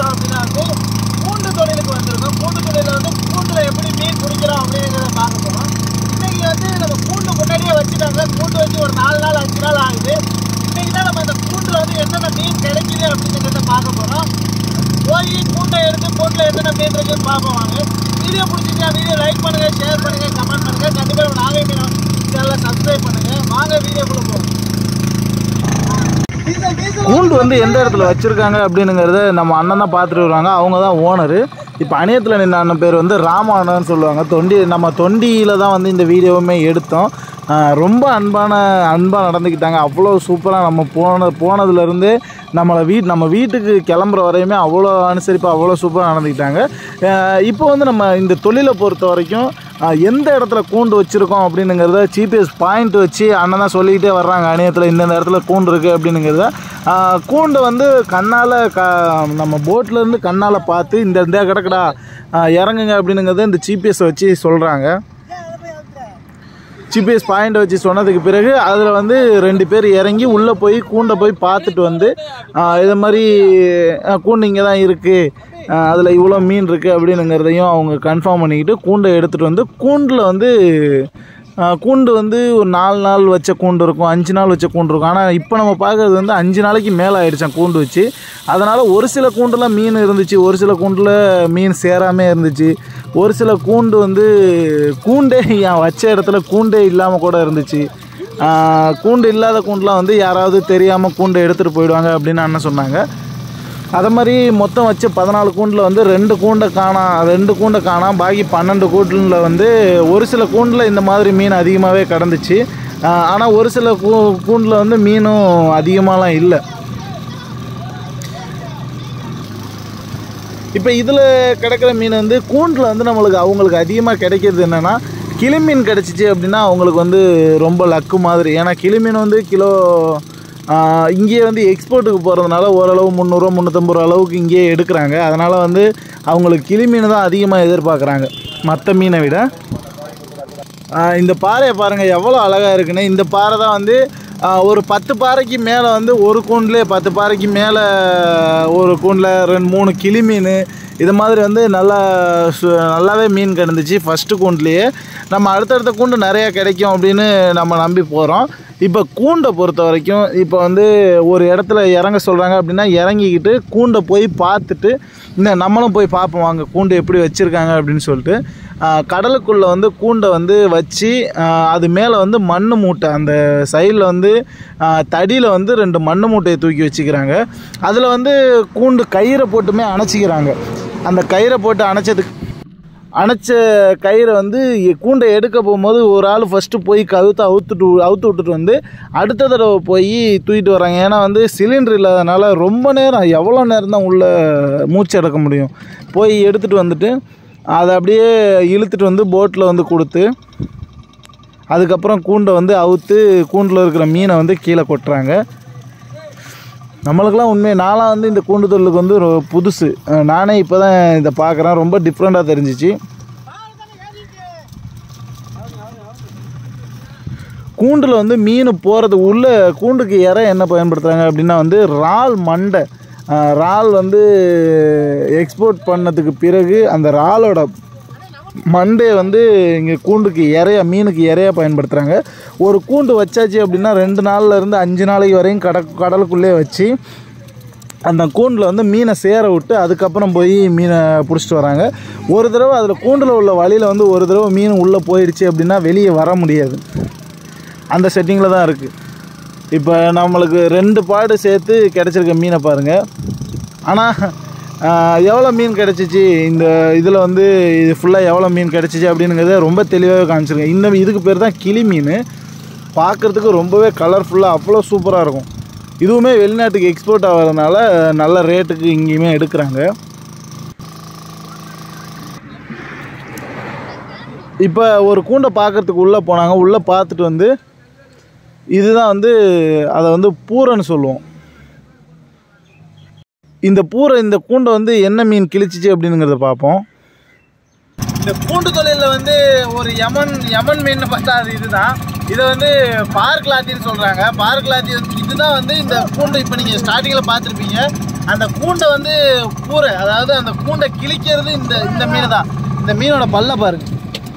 வந்திருக்கோம் அப்படின்னா வந்து பூண்டு தொழிலுக்கு வந்திருக்கோம் பூண்டு தொழிலில் வந்து பூண்டில் எப்படி மீன் பிடிக்கிறோம் அப்படிங்கிறத பார்க்க போகிறோம் இன்னைக்கு வந்து நம்ம பூண்டு முன்னாடியே வச்சுட்டாங்க பூண்டு வச்சு ஒரு நாலு நாள் அஞ்சு நாள் ஆகுது இன்னைக்கு தான் நம்ம இந்த பூண்டில் வந்து என்னென்ன மீன் கிடைக்குது அப்படிங்கிறத பார்க்க போகிறோம் போய் பூண்டை எடுத்து பூண்டில் என்னென்ன மீன் இருக்குன்னு பார்ப்போம் வாங்க வீடியோ பிடிச்சிருந்தா வீடியோ லைக் பண்ணுங்கள் ஷேர் பண்ணுங்கள் கமெண்ட் பண்ணுங்கள் கண்டிப்பாக நாகை மீன் சேனலை சப்ஸ்கிரைப் பண்ணுங்கள் வாங்க வீடியோக்குள்ளே போவோம் டீசல் டீசல் கூண்டு வந்து எந்த இடத்துல வச்சுருக்காங்க அப்படின்னுங்கிறத நம்ம அண்ணன் தான் பார்த்துட்டு வருவாங்க அவங்க தான் ஓனரு இப்போ அணையத்தில் நின்ற அண்ணன் பேர் வந்து ராமானன்னு சொல்லுவாங்க தொண்டி நம்ம தொண்டியில் தான் வந்து இந்த வீடியோவுமே எடுத்தோம் ஆஹ் ரொம்ப அன்பான அன்பாக நடந்துக்கிட்டாங்க அவ்வளோ சூப்பராக நம்ம போன போனதுலேருந்து நம்மளை வீட் நம்ம வீட்டுக்கு கிளம்புற வரையுமே அவ்வளோ அனுசரிப்பாக அவ்வளோ சூப்பராக நடந்துக்கிட்டாங்க ஆஹ் இப்போ வந்து நம்ம இந்த தொழிலை பொறுத்த வரைக்கும் ஆஹ் எந்த இடத்துல கூண்டு வச்சுருக்கோம் அப்படின்னுங்கிறத ஜிபிஎஸ் பாயிண்ட் வச்சு அண்ணன் தான் சொல்லிக்கிட்டே வர்றாங்க அணையத்தில் இந்தந்த இடத்துல கூண்டு இருக்குது அப்படின்னுங்கிறத ஆஹ் கூண்டை வந்து கண்ணால் க நம்ம போட்லேருந்து கண்ணால் பார்த்து இந்த இந்த கிடக்குடா ஆஹ் இறங்குங்க அப்படின்னுங்கிறத இந்த ஜிபிஎஸ் வச்சு சொல்கிறாங்க ஜிபிஎஸ் பாயிண்ட் வச்சு சொன்னதுக்கு பிறகு அதில் வந்து ரெண்டு பேர் இறங்கி உள்ளே போய் கூண்டை போய் பார்த்துட்டு வந்து ஆஹ் இது மாதிரி ஆஹ் கூண்டு இங்கே தான் இருக்குது அதில் இவ்வளோ மீன் இருக்குது அப்படின்னுங்கிறதையும் அவங்க கன்ஃபார்ம் பண்ணிக்கிட்டு கூண்டை எடுத்துகிட்டு வந்து கூண்டில் வந்து ஆஹ் கூண்டு வந்து ஒரு நாலு நாள் வச்ச கூண்டு இருக்கும் அஞ்சு நாள் வச்ச கூண்டு இருக்கும் ஆனால் இப்போ நம்ம பார்க்குறது வந்து அஞ்சு நாளைக்கு மேலே ஆயிடுச்சான் கூண்டு வச்சு அதனால் ஒரு சில கூண்டில் மீன் இருந்துச்சு ஒரு சில கூண்டில் மீன் சேராமே இருந்துச்சு ஒரு சில கூண்டு வந்து கூண்டே என் வச்ச இடத்துல கூண்டே இல்லாமல் கூட இருந்துச்சு ஆஹ் கூண்டு இல்லாத கூண்டுலாம் வந்து யாராவது தெரியாமல் கூண்டை எடுத்துகிட்டு போயிடுவாங்க அப்படின்னு அண்ணன் சொன்னாங்க அதை மாதிரி மொத்தம் வச்ச பதினாலு கூண்டில் வந்து ரெண்டு கூண்டை காணாம் ரெண்டு கூண்டை காணாம் பாக்கி பன்னெண்டு கூண்டில் வந்து ஒரு சில கூண்டில் இந்த மாதிரி மீன் அதிகமாகவே கடந்துச்சு ஆனால் ஒரு சில கூ கூண்டில் வந்து மீனும் அதிகமாகலாம் இல்லை இப்போ இதில் கிடைக்கிற மீன் வந்து கூண்டில் வந்து நம்மளுக்கு அவங்களுக்கு அதிகமாக கிடைக்கிறது என்னென்னா கிளிமீன் கிடச்சிச்சு அப்படின்னா அவங்களுக்கு வந்து ரொம்ப லக்கு மாதிரி ஏன்னா கிளிமீன் வந்து கிலோ ஆஹ், இங்கேயே வந்து எக்ஸ்போர்ட்டுக்கு போகிறதுனால ஓரளவு முந்நூறுரூவா முந்நூற்றம்பது ரூபா அளவுக்கு இங்கேயே எடுக்கிறாங்க அதனால் வந்து அவங்களுக்கு கிளிமீன் தான் அதிகமாக எதிர்பார்க்குறாங்க மற்ற மீனை விட ஆஹ் இந்த பாறையை பாருங்கள் எவ்வளோ அழகாக இருக்குன்னு இந்த பாறை தான் வந்து ஆஹ் ஒரு பத்து பாறைக்கு மேலே வந்து ஒரு கூண்டுலேயே பத்து பாறைக்கு மேலே ஒரு கூண்டில் ரெண்டு மூணு கிளி மீன் இது மாதிரி வந்து நல்லா சு- நல்லாவே மீன் கிடந்துச்சு ஃபஸ்ட்டு கூண்டுலேயே நம்ம அடுத்தடுத்த கூண்டு நிறையா கிடைக்கும் அப்படின்னு நம்ம நம்பி போகிறோம் இப்போ கூண்டை பொறுத்த வரைக்கும் இப்போ வந்து ஒரு இடத்துல இறங்க சொல்கிறாங்க அப்படின்னா இறங்கிக்கிட்டு கூண்டை போய் பார்த்துட்டு இந்த நம்மளும் போய் பார்ப்போம் வாங்க கூண்டு எப்படி வச்சுருக்காங்க அப்படின்னு சொல்லிட்டு கடலுக்குள்ளே வந்து கூண்டை வந்து வச்சு ஆஹ் அது மேலே வந்து மண் மூட்டை அந்த சைடில் வந்து தடியில் வந்து ரெண்டு மண் மூட்டையை தூக்கி வச்சுக்கிறாங்க அதில் வந்து கூண்டு கயிறை போட்டுமே அணைச்சிக்கிறாங்க அந்த கயிறை போட்டு அணைச்சதுக்கு அணைச்ச கயிறை வந்து எ- கூண்டை எடுக்க போகும்போது ஒரு ஆள் ஃபஸ்ட்டு போய் கவுத்து அவுத்துட்டு அவுத்து விட்டுட்டு வந்து அடுத்த தடவை போய் தூக்கிட்டு வராங்க ஏன்னா வந்து சிலிண்டர் இல்லாதனால ரொம்ப நேரம் எவ்வளோ நேரம் தான் உள்ள மூச்சு அடக்க முடியும் போய் எடுத்துகிட்டு வந்துட்டு அதை அப்படியே இழுத்துட்டு வந்து போட்டில் வந்து கொடுத்து அதுக்கப்புறம் கூண்டை வந்து அவுத்து கூண்டில் இருக்கிற மீனை வந்து கீழே கொட்டுறாங்க நம்மளுக்கெல்லாம் உண்மை நான்லாம் வந்து இந்த கூண்டு தொழிலுக்கு வந்து ஒரு புதுசு அஹ் நானே இப்போ தான் இதை பார்க்குறேன் ரொம்ப டிஃப்ரெண்ட்டாக தெரிஞ்சிச்சு கூண்டில் வந்து மீன் போகிறது உள்ள கூண்டுக்கு இற என்ன பயன்படுத்துகிறாங்க அப்படின்னா வந்து இறால் மண்டை அஹ் இறால் வந்து எக்ஸ்போர்ட் பண்ணதுக்கு பிறகு அந்த இறாலோட மண்டையை வந்து இங்கே கூண்டுக்கு இறைய மீனுக்கு இறைய பயன்படுத்துகிறாங்க ஒரு கூண்டு வச்சாச்சு அப்படின்னா ரெண்டு நாள்ல இருந்து அஞ்சு நாளைக்கு வரையும் கட கடலுக்குள்ளே வச்சு அந்த கூண்டில் வந்து மீனை சேர விட்டு அதுக்கப்புறம் போய் மீனை பிடிச்சிட்டு வராங்க ஒரு தடவை அதில் கூண்டில் உள்ள வழியில் வந்து ஒரு தடவை மீன் உள்ளே போயிடுச்சு அப்படின்னா வெளியே வர முடியாது அந்த செட்டிங்கில் தான் இருக்குது இப்போ நம்மளுக்கு ரெண்டு பாடு சேர்த்து கிடச்சிருக்க மீனை பாருங்கள் ஆனால் எவ்வளோ மீன் கிடச்சிச்சு இந்த இதில் வந்து இது ஃபுல்லாக எவ்வளோ மீன் கிடச்சிச்சு அப்படிங்கிறத ரொம்ப தெளிவாகவே காமிச்சிருக்கேன் இந்த இதுக்கு பேர் தான் கிளி மீன் பார்க்குறதுக்கு ரொம்பவே கலர்ஃபுல்லாக அவ்வளோ சூப்பராக இருக்கும் இதுவுமே வெளிநாட்டுக்கு எக்ஸ்போர்ட் ஆகிறதுனால நல்ல ரேட்டுக்கு இங்கேயுமே எடுக்கிறாங்க இப்போ ஒரு கூண்டை பார்க்கறதுக்கு உள்ளே போனாங்க உள்ளே பார்த்துட்டு வந்து இதுதான் வந்து அதை வந்து பூரைன்னு சொல்லுவோம் இந்த பூரை இந்த கூண்டை வந்து என்ன மீன் கிழிச்சிச்சு அப்படிங்கிறத பார்ப்போம் இந்த பூண்டு தொழிலில் வந்து ஒரு யமன் யமன் மீன் பார்த்தா அது இதுதான் இதை வந்து பார்க்லாத்தின்னு சொல்கிறாங்க பார்க்லாத்தி வந்து இதுதான் வந்து இந்த பூண்டை இப்போ நீங்கள் ஸ்டார்டிங்கில் பார்த்துருப்பீங்க அந்த கூண்டை வந்து கூரை அதாவது அந்த கூண்டை கிழிக்கிறது இந்த இந்த மீன் தான் இந்த மீனோட பல்ல பாருங்க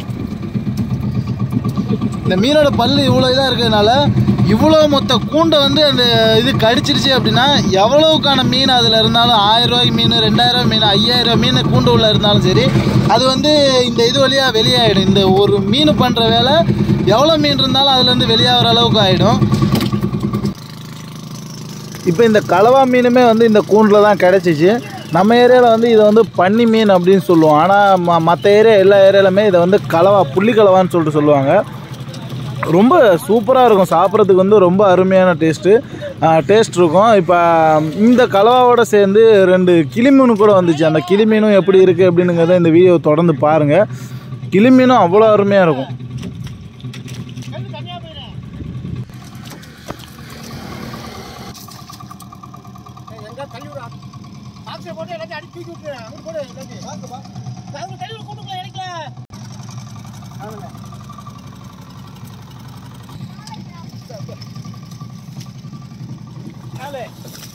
இந்த மீனோட பல்லு இவ்வளோ இதாக இருக்கிறதுனால இவ்வளோ மொத்த கூண்டை வந்து அந்த இது கடிச்சிருச்சு அப்படின்னா எவ்வளவுக்கான மீன் அதில் இருந்தாலும் ஆயிரம் ரூபாய்க்கு மீன் ரெண்டாயிரம் ரூபாய் மீன் ஐயாயிரம் ரூபாய் மீன் கூண்டு உள்ள இருந்தாலும் சரி அது வந்து இந்த இது வழியாக வெளியாகிடும் இந்த ஒரு மீன் பண்ணுற வேலை எவ்வளோ மீன் இருந்தாலும் அதுலேருந்து வெளியாகிற அளவுக்கு ஆகிடும் இப்போ இந்த கலவா மீனுமே வந்து இந்த கூண்டில் தான் கிடச்சிச்சு நம்ம ஏரியாவில் வந்து இதை வந்து பன்னி மீன் அப்படின்னு சொல்லுவோம் ஆனால் ம மற்ற ஏரியா எல்லா ஏரியாலுமே இதை வந்து கலவா புள்ளி கலவான்னு சொல்லிட்டு சொல்லுவாங்க ரொம்ப சூப்பராக இருக்கும் சாப்பிட்றதுக்கு வந்து ரொம்ப அருமையான டேஸ்ட்டு டேஸ்ட் இருக்கும் இப்போ இந்த கலவாவோட சேர்ந்து ரெண்டு கிளிமீன் கூட வந்துச்சு அந்த கிளிமீனும் எப்படி இருக்குது அப்படின்னுங்கிறத இந்த வீடியோ தொடர்ந்து பாருங்கள் கிளிமீனும் அவ்வளோ அருமையாக இருக்கும் எங்க தள்ளி விடா பாக்ஸை போட்டு எல்லாத்தையும் அடி தூக்கி விட்டுரு அங்க போடு எல்லாத்தையும் வாங்கப்பா அவங்க தள்ளி விட கூட்டுக்குள்ள இறக்கல நாலு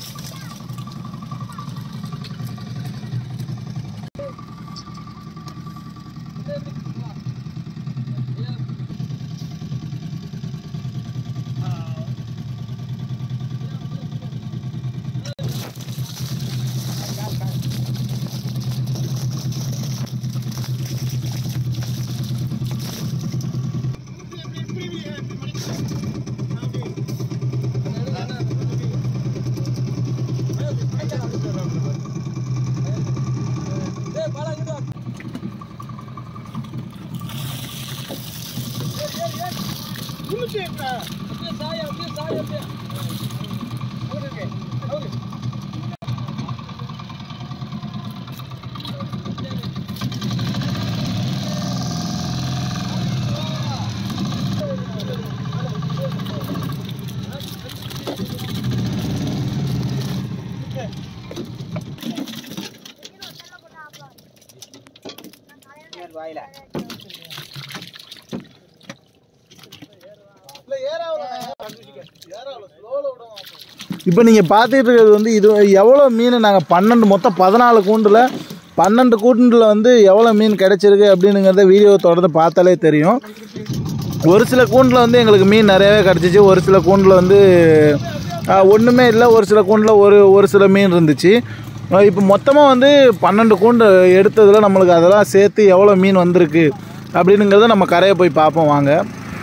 இப்போ நீங்கள் பார்த்துட்டு இருக்கிறது வந்து இது எவ்வளோ மீன் நாங்கள் பன்னெண்டு மொத்தம் பதினாலு கூண்டில் பன்னெண்டு கூண்டில் வந்து எவ்வளோ மீன் கிடைச்சிருக்கு அப்படின்னுங்கிறத வீடியோ தொடர்ந்து பார்த்தாலே தெரியும் ஒரு சில கூண்டில் வந்து எங்களுக்கு மீன் நிறையவே கிடச்சிச்சு ஒரு சில கூண்டில் வந்து ஆஹ், ஒன்றுமே இல்லை ஒரு சில கூண்டில் ஒரு ஒரு சில மீன் இருந்துச்சு ஆஹ், இப்போ மொத்தமாக வந்து பன்னெண்டு கூண்டு எடுத்ததில் நம்மளுக்கு அதெல்லாம் சேர்த்து எவ்வளோ மீன் வந்திருக்கு அப்படின்னுங்கிறத நம்ம கரையை போய் பார்ப்போம் வாங்க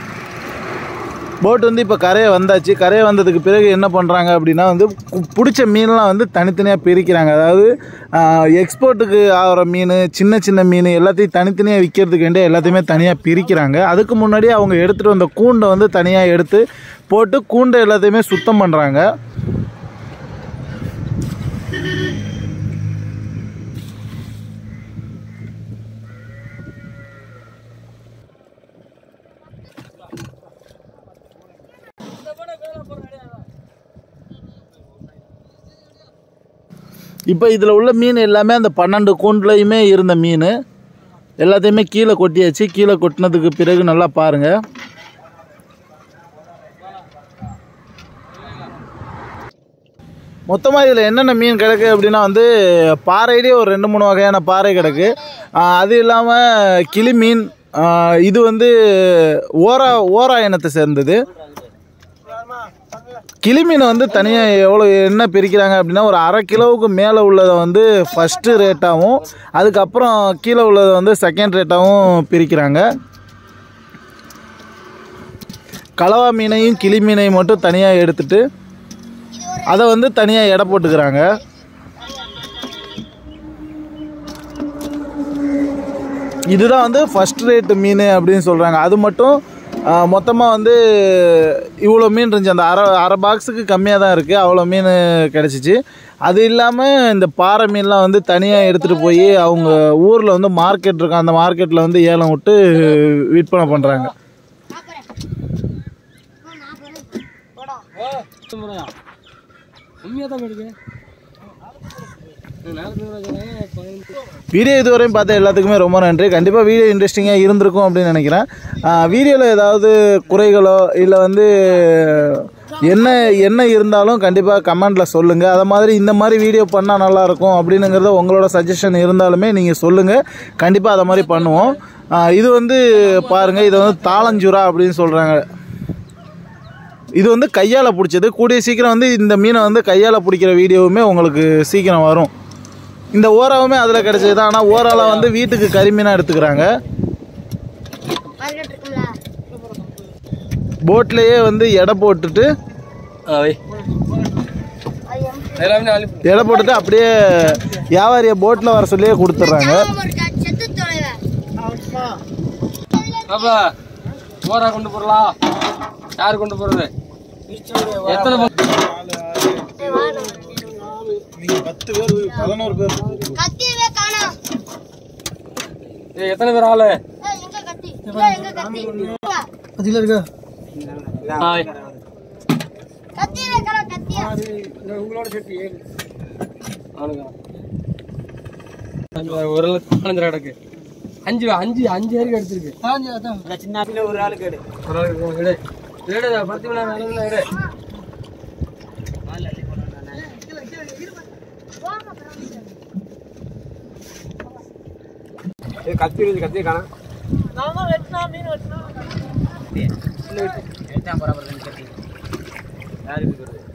போட் வந்து இப்போ கரையை வந்தாச்சு கரையை வந்ததுக்கு பிறகு என்ன பண்ணுறாங்க அப்படின்னா வந்து கு- பிடிச்ச மீன்லாம் வந்து தனித்தனியாக பிரிக்கிறாங்க அதாவது எக்ஸ்போர்ட்டுக்கு ஆகிற மீன் சின்ன சின்ன மீன் எல்லாத்தையும் தனித்தனியாக விற்கிறதுக்கு வேண்டிய எல்லாத்தையுமே தனியாக பிரிக்கிறாங்க அதுக்கு முன்னாடி அவங்க எடுத்துகிட்டு வந்த கூண்டை வந்து தனியாக எடுத்து போட்டு கூண்டை எல்லாத்தையுமே சுத்தம் பண்ணுறாங்க இப்போ இதில் உள்ள மீன் எல்லாமே அந்த பன்னெண்டு கூண்டுலையுமே இருந்த மீன் எல்லாத்தையுமே கீழே கொட்டியாச்சு கீழே கொட்டினதுக்கு பிறகு நல்லா பாருங்கள் மொத்தமாக இதில் என்னென்ன மீன் கிடக்கு அப்படின்னா வந்து பாறையிலே ஒரு ரெண்டு மூணு வகையான பாறை கிடக்கு ஆஹ் அது இல்லாமல் கிளி மீன் ஆஹ் இது வந்து ஓரா ஓரா இனத்தை சேர்ந்தது கிளி மீனை வந்து தனியாக எவ்வளோ என்ன பிரிக்கிறாங்க அப்படின்னா ஒரு அரை கிலோவுக்கு மேலே உள்ளதை வந்து ஃபஸ்ட்டு ரேட்டாகவும் அதுக்கப்புறம் கீழே உள்ளதை வந்து செகண்ட் ரேட்டாகவும் பிரிக்கிறாங்க கலவா மீனையும் கிளி மீனையும் மட்டும் தனியாக எடுத்துட்டு அதை வந்து தனியாக எடை போட்டுக்கிறாங்க இதுதான் வந்து ஃபஸ்ட் ரேட்டு மீன் அப்படின்னு சொல்கிறாங்க அது மட்டும் மொத்தமாக வந்து இவ்வளோ மீன் இருந்துச்சு அந்த அரை அரை பாக்ஸுக்கு கம்மியாக தான் இருக்குது அவ்வளோ மீன் கிடச்சிச்சு அது இல்லாமல் இந்த பாறை மீன்லாம் வந்து தனியாக எடுத்துகிட்டு போய் அவங்க ஊரில் வந்து மார்க்கெட் இருக்கும் அந்த மார்க்கெட்டில் வந்து ஏலம் விட்டு விற்பனை பண்ணுறாங்க கம்மியாக தான் கிடைக்கும் நேரத்துக்கு வீடியோ இதுவரையும் பார்த்த எல்லாத்துக்குமே ரொம்ப நன்றி கண்டிப்பாக வீடியோ இன்ட்ரெஸ்டிங்காக இருந்திருக்கும் அப்படின்னு நினைக்கிறேன் வீடியோவில் ஏதாவது குறைகளோ இல்லை வந்து என்ன என்ன இருந்தாலும் கண்டிப்பாக கமெண்டில் சொல்லுங்கள் அதை மாதிரி இந்த மாதிரி வீடியோ பண்ணால் நல்லாயிருக்கும் அப்படின்னுங்கிறத உங்களோட சஜஷன் இருந்தாலுமே நீங்கள் சொல்லுங்கள் கண்டிப்பாக அதை மாதிரி பண்ணுவோம் ஆ, இது வந்து பாருங்கள் இது வந்து தாளஞ்சுரா அப்படின்னு சொல்கிறாங்க இது வந்து கையால் பிடிச்சது கூடிய சீக்கிரம் வந்து இந்த மீனை வந்து கையால் பிடிக்கிற வீடியோவுமே உங்களுக்கு சீக்கிரம் வரும் இந்த ஓராவுமே அதில் கிடச்சது தான் ஆனால் ஓரால வந்து வீட்டுக்கு கரிமீனாக எடுத்துக்கிறாங்க மார்க்கெட் இருக்குல்ல போட்லேயே வந்து எடை போட்டுட்டு அது எம் எடை போட்டுட்டு அப்படியே வியாபாரியை போட்டில் வர சொல்லியே கொடுத்துட்றாங்க இருக்கா செத்து தொலைவ பாப்பா போரா கொண்டு போறலாம் யார் கொண்டு போறது எத்தனை பக்கம் நீங்கள் பத்து பேர் பதினோரு பேர் கத்தியவே காணோம் ஏய், எத்தனை பேர் ஆளு ஏய், எங்க கத்தி ஏய், எங்க கத்தி அதில் இருக்கா ஹாய் கத்தியவே காணோம் கத்தியா அவனுங்க அஞ்சு ஒரு லட்சம் பதினஞ்சு கிடக்கு அஞ்சு அஞ்சு அஞ்சு வரைக்கும் எடுத்திருக்கு சின்ன ஒரு ஆளுக்கு எடு ஒரு ஆளுக்கு எடு எடு பத்து மணி நேரம் எடு கத்தி இருந்து கத்தி காணும் எட்டாம் பராபரம் கட்டி யாருக்கு